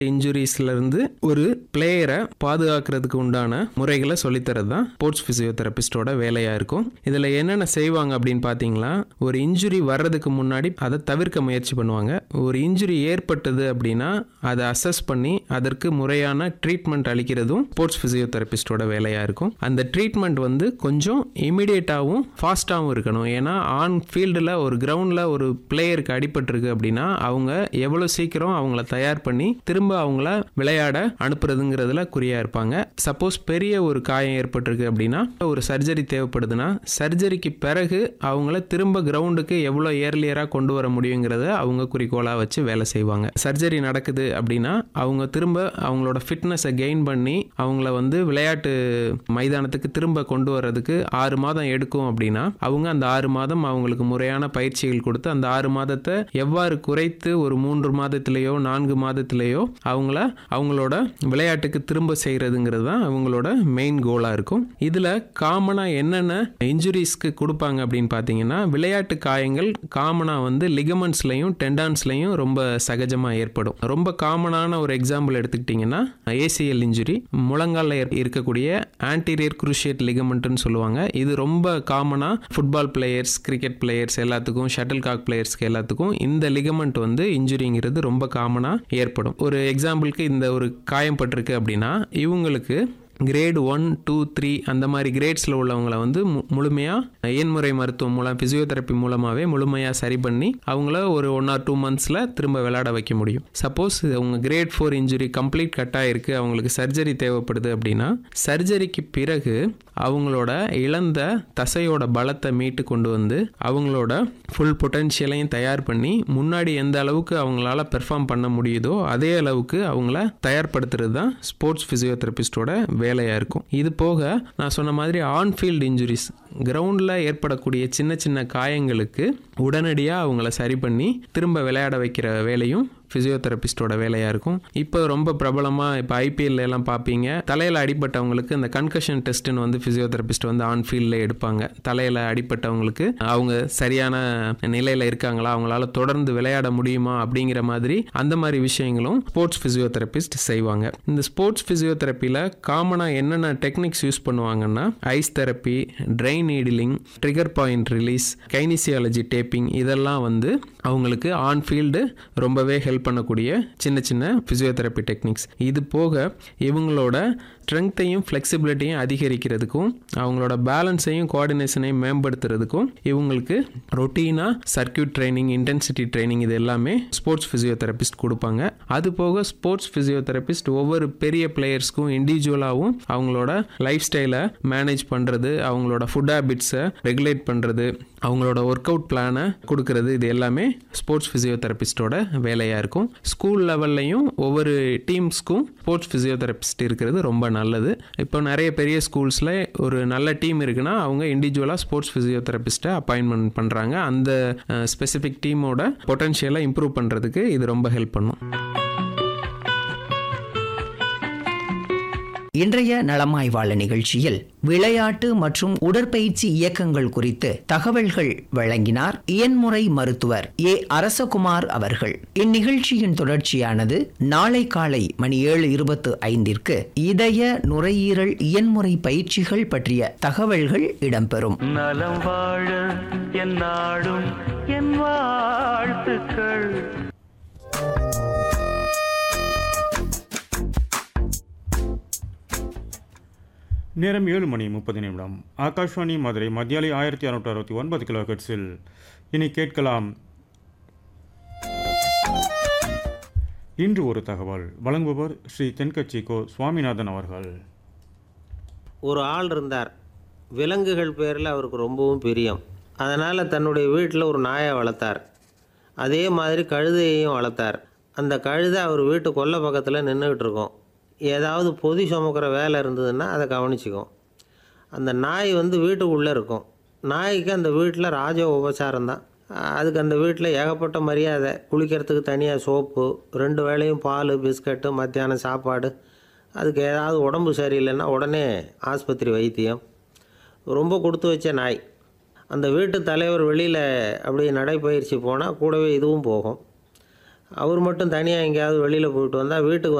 இன்ஜுரிஸ்ல இருந்து ஒரு பிளேயரை பாதுகாக்கிறதுக்கு உண்டான முறைகளை சொல்லித்தரது தான் ஸ்போர்ட்ஸ் பிசியோதெரபிஸ்டோட வேலையா இருக்கும் இதுல என்னென்ன செய்வாங்க அப்படின்னு பார்த்தீங்களா ஒரு இன்ஜுரி வர்றதுக்கு முன்னாடி அதை தவிர்க்க முயற்சி பண்ணுவாங்க ஒரு இன்ஜுரி ஏற்பட்டது அப்படின்னா அதை அசஸ் பண்ணி அதற்கு முறையான ட்ரீட்மெண்ட் அளிக்கிறதும் ஸ்போர்ட்ஸ் பிசியோதெரபிஸ்டோட வேலையா இருக்கும் அந்த ட்ரீட்மெண்ட் வந்து கொஞ்சம் இமிடியேட்டாகவும் ஃபாஸ்ட்டாகவும் இருக்கணும் ஏன்னா ஆன் ஃபீல்டில் ஒரு கிரவுண்டில் ஒரு பிளேயருக்கு அடிபட்டிருக்கு அப்படின்னா அவங்க எவ்வளோ சீக்கிரம் அவங்கள தயார் பண்ணி திரும்ப அவங்கள விளையாட அனுப்புறதுங்கிறதுல குறியா இருப்பாங்க சப்போஸ் பெரிய ஒரு காயம் ஏற்பட்டிருக்கு அப்படின்னா ஒரு சர்ஜரி தேவைப்படுதுன்னா சர்ஜரிக்கு பிறகு அவங்கள திரும்ப கிரவுண்டுக்கு எவ்வளோ ஏர்லியராக கொண்டு வர முடியுங்கிறத அவங்க குறிக்கோளாக வச்சு வேலை செய்வாங்க சர்ஜரி நடக்குது அப்படின்னா அவங்க திரும்ப அவங்களோட ஃபிட்னஸை கெயின் பண்ணி அவங்கள வந்து விளையாட்டு மைதானத்துக்கு திரும்ப கொண்டு வர்றதுக்கு ஆறு மாதம் எடுக்கும் அப்படின்னா அவங்க அந்த ஆறு மாதம் அவங்களுக்கு முறையான பயிற்சிகள் கொடுத்து அந்த ஆறு மாதத்தை எவ்வாறு குறைத்து ஒரு மூன்று மாதத்திலேயோ நான்கு மாதத்திலேயோ அவங்கள அவங்களோட விளையாட்டுக்கு திரும்ப செய்கிறதுங்கிறது தான் அவங்களோட மெயின் கோலாக இருக்கும் இதில் காமனாக என்னென்ன இன்ஜுரிஸ்க்கு கொடுப்பாங்க அப்படின்னு பார்த்தீங்கன்னா விளையாட்டு காயங்கள் காமனாக வந்து லிகமெண்ட்ஸ்லையும் டெண்டான்ஸ்லையும் ரொம்ப சகஜமாக ஏற்படும் ரொம்ப காமனான ஒரு எக்ஸாம்பிள் எடுத்துக்கிட்டிங்கன்னா ஏசிஎல் இன்ஜுரி முழங்காலில் ஏற்- இருக்கக்கூடிய ஆன்டீரியர் குருஷியேட் லிகமெண்ட்னு சொல்லுவாங்க இது ரொம்ப காமனாக ஃபுட்பால் பிளேயர்ஸ் கிரிக்கெட் பிளேயர்ஸ் எல்லாத்துக்கும் ஷட்டில் காக் பிளேயர்ஸ்க்கு எல்லாத்துக்கும் இந்த லிகமெண்ட் வந்து இன்ஜுரிங்கிறது ரொம்ப காமனாக ஏற்படும் ஒரு எக்ஸாம்பிளுக்கு இந்த ஒரு காயம் பட்டிருக்கு அப்படின்னா இவங்களுக்கு கிரேட் ஒன் டூ த்ரீ அந்த மாதிரி கிரேட்ஸில் உள்ளவங்கள வந்து மு- முழுமையாக எண்முறை மருத்துவம் மூலம் ஃபிசியோதெரப்பி மூலமாகவே முழுமையாக சரி பண்ணி அவங்கள ஒரு ஒன் ஆர் டூ மந்த்ஸில் திரும்ப விளையாட வைக்க முடியும் சப்போஸ் அவங்க grade four injury complete cut ஆயிருக்கு அவங்களுக்கு சர்ஜரி தேவைப்படுது அப்படின்னா சர்ஜரிக்கு பிறகு அவங்களோட இழந்த தசையோட பலத்தை மீட்டு கொண்டு வந்து அவங்களோட ஃபுல் பொட்டன்ஷியலையும் தயார் பண்ணி முன்னாடி எந்த அளவுக்கு அவங்களால பெர்ஃபார்ம் பண்ண முடியுதோ அதே அளவுக்கு அவங்கள தயார்படுத்துறது தான் ஸ்போர்ட்ஸ் ஃபிசியோதெரபிஸ்டோட வேலையாக இருக்கும் இது போக நான் சொன்ன மாதிரி ஆன் ஃபீல்டு இன்ஜுரிஸ் கிரவுண்டில் ஏற்படக்கூடிய சின்ன சின்ன காயங்களுக்கு உடனடியாக அவங்கள சரி பண்ணி திரும்ப விளையாட வைக்கிற வேலையும் ஃபிசியோதெரபிஸ்டோட வேலையாக இருக்கும் இப்போ ரொம்ப பிரபலமாக இப்போ ஐபிஎல்ல எல்லாம் பார்ப்பீங்க தலையில் அடிபட்டவங்களுக்கு இந்த கன்கஷன் டெஸ்ட்டுன்னு வந்து ஃபிசியோதெரபிஸ்ட் வந்து ஆன் ஃபீல்டில் எடுப்பாங்க தலையில் அடிபட்டவங்களுக்கு அவங்க சரியான நிலையில் இருக்காங்களா அவங்களால தொடர்ந்து விளையாட முடியுமா அப்படிங்கிற மாதிரி அந்த மாதிரி விஷயங்களும் ஸ்போர்ட்ஸ் ஃபிசியோதெரபிஸ்ட் செய்வாங்க இந்த ஸ்போர்ட்ஸ் ஃபிசியோதெரப்பியில் காமனாக என்னென்ன டெக்னிக்ஸ் யூஸ் பண்ணுவாங்கன்னா ice therapy dry needling trigger point release kinesiology taping இதெல்லாம் வந்து அவங்களுக்கு ஆன் ஃபீல்டு ரொம்பவே ஹெல்ப் பண்ணக்கூடிய சின்ன சின்ன ஃபிசியோதெரப்பி டெக்னிக்ஸ் இது போக இவங்களோட ஸ்ட்ரென்த்தையும் ஃப்ளெக்சிபிலிட்டியும் அதிகரிக்கிறதுக்கும் அவங்களோட பேலன்ஸையும் கோஆர்டினேஷனையும் மேம்படுத்துறதுக்கும் இவங்களுக்கு ரொட்டீனாக சர்க்கியூட் ட்ரைனிங் இன்டென்சிட்டி ட்ரைனிங் இது எல்லாமே ஸ்போர்ட்ஸ் ஃபிசியோதெரபிஸ்ட் கொடுப்பாங்க அது போக ஸ்போர்ட்ஸ் ஃபிசியோதெரபிஸ்ட் ஒவ்வொரு பெரிய பிளேயர்ஸ்க்கும் இண்டிவிஜுவலாகவும் அவங்களோட லைஃப் ஸ்டைலை மேனேஜ் பண்ணுறது அவங்களோட ஃபுட் ஹேபிட்ஸை ரெகுலேட் பண்ணுறது அவங்களோட ஒர்க் அவுட் பிளானை கொடுக்கறது இது எல்லாமே ஸ்போர்ட்ஸ் ஃபிசியோதெரபிஸ்டோட வேலையாக இருக்கும் ஸ்கூல் லெவல்லையும் ஒவ்வொரு டீம்ஸ்க்கும் ஸ்போர்ட்ஸ் ஃபிசியோதெரபிஸ்ட் இருக்கிறது ரொம்ப நல்லது இப்போ நிறைய பெரிய ஸ்கூல்ஸில் ஒரு நல்ல டீம் இருக்குன்னா அவங்க இண்டிவிஜுவலாக ஸ்போர்ட்ஸ் ஃபிசியோதெரபிஸ்ட்டை அப்பாயின்மெண்ட் பண்ணுறாங்க அந்த ஸ்பெசிஃபிக் டீமோட பொட்டன்ஷியலை இம்ப்ரூவ் பண்ணுறதுக்கு இது ரொம்ப ஹெல்ப் பண்ணும் இன்றைய நலமாய்வாள நிகழ்ச்சியில் விளையாட்டு மற்றும் உடற்பயிற்சி இயக்கங்கள் குறித்து தகவல்கள் வழங்கினார் இயன்முறை மருத்துவர் ஏ அரசகுமார் அவர்கள் இந்நிகழ்ச்சியின் தொடர்ச்சியானது நாளை காலை மணி ஏழு இருபத்து ஐந்திற்கு இதய நுரையீரல் இயன்முறை பயிற்சிகள் பற்றிய தகவல்கள் இடம்பெறும் நலம் வாழ என் நாடும் என் வாழ்த்துக்கள் நேரம் ஏழு மணி முப்பது நிமிடம் ஆகாஷ்வாணி மதுரை மத்தியாலை ஆயிரத்தி அறுநூற்றி அறுபத்தி ஒன்பது கிலோ ஹெர்ட்ஸில் இனி கேட்கலாம் இன்று ஒரு தகவல் வழங்குபவர் ஸ்ரீ தென்கட்சி கோ சுவாமிநாதன் அவர்கள் ஒரு ஆள் இருந்தார் விலங்குகள் பேரில் அவருக்கு ரொம்பவும் பிரியம் அதனால் தன்னுடைய வீட்டில் ஒரு நாயை வளர்த்தார் அதே மாதிரி கழுதையையும் வளர்த்தார் அந்த கழுதை அவர் வீட்டு கொல்லை பக்கத்தில் நின்றுக்கிட்டு இருக்கும் ஏதாவது பொதி சுமக்கிற வேலை இருந்ததுன்னா அதை கவனிச்சிக்கும் அந்த நாய் வந்து வீட்டுக்குள்ளே இருக்கும் நாய்க்கு அந்த வீட்டில் ராஜ உபசாரம் தான் அதுக்கு அந்த வீட்டில் ஏகப்பட்ட மரியாதை குளிக்கிறதுக்கு தனியாக சோப்பு ரெண்டு வேளையும் பால் பிஸ்கட்டு மத்தியானம் சாப்பாடு அதுக்கு ஏதாவது உடம்பு சரியில்லைன்னா உடனே ஆஸ்பத்திரி வைத்தியம் ரொம்ப கொடுத்து வச்ச நாய் அந்த வீட்டு தலைவர் வெளியில் அப்படி நடைப்பயிற்சி போனால் கூடவே இதுவும் போகும் அவர் மட்டும் தனியாக எங்கேயாவது வெளியில் போயிட்டு வந்தால் வீட்டுக்கு